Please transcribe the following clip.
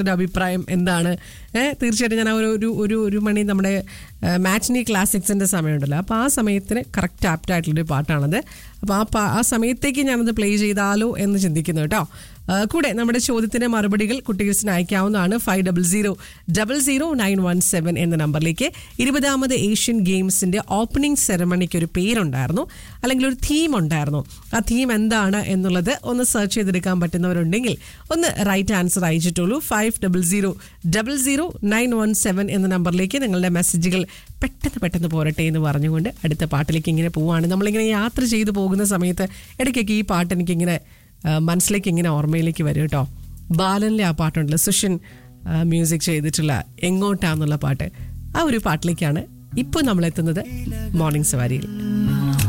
ഒരു അഭിപ്രായം എന്താണ് ഏഹ് തീർച്ചയായിട്ടും ഞാൻ ആ ഒരു ഒരു ഒരു ഒരു മണി നമ്മുടെ മാച്ചിനി ക്ലാസിക്സിന്റെ സമയമുണ്ടല്ലോ അപ്പോൾ ആ സമയത്തിന് കറക്റ്റ് ആപ്റ്റ് ആയിട്ടുള്ളൊരു പാട്ടാണത് അപ്പോൾ ആ പാ- ആ സമയത്തേക്ക് ഞാനത് പ്ലേ ചെയ്താലോ എന്ന് ചിന്തിക്കുന്നു കേട്ടോ ആ, കൂടെ നമ്മുടെ ചോദ്യത്തിന് മറുപടികൾ കുട്ടികൾസിന് അയക്കാവുന്നതാണ് five double zero double zero nine one seven എന്ന നമ്പറിലേക്ക് ഇരുപതാമത് ഏഷ്യൻ ഗെയിംസിന്റെ ഓപ്പണിംഗ് സെറമണിക്ക് ഒരു പേരുണ്ടായിരുന്നു അല്ലെങ്കിൽ ഒരു തീം ഉണ്ടായിരുന്നു ആ തീം എന്താണ് എന്നുള്ളത് ഒന്ന് സെർച്ച് ചെയ്തെടുക്കാൻ പറ്റുന്നവരുണ്ടെങ്കിൽ ഒന്ന് റൈറ്റ് ആൻസർ അയച്ചിട്ടുള്ളൂ five double zero double zero nine one seven എന്ന നമ്പറിലേക്ക് നിങ്ങളുടെ മെസ്സേജുകൾ പെട്ടെന്ന് പെട്ടെന്ന് പോരട്ടെ എന്ന് പറഞ്ഞുകൊണ്ട് അടുത്ത പാട്ടിലേക്ക് ഇങ്ങനെ പോവാണ് നമ്മളിങ്ങനെ യാത്ര ചെയ്തു പോകുന്ന സമയത്ത് ഇടയ്ക്കൊക്കെ ഈ പാട്ട് എനിക്കിങ്ങനെ ആ, മനസ്സിലേക്ക് ഇങ്ങനെ ഓർമ്മയിലേക്ക് വരും കേട്ടോ ബാലനിലെ ആ പാട്ടുണ്ടല്ലോ സുഷിൻ ആ, മ്യൂസിക് ചെയ്തിട്ടുള്ള എങ്ങോട്ടാന്നുള്ള പാട്ട് ആ ഒരു പാട്ടിലേക്കാണ് ഇപ്പോൾ നമ്മൾ എത്തുന്നത് മോർണിംഗ് സവാരിയിൽ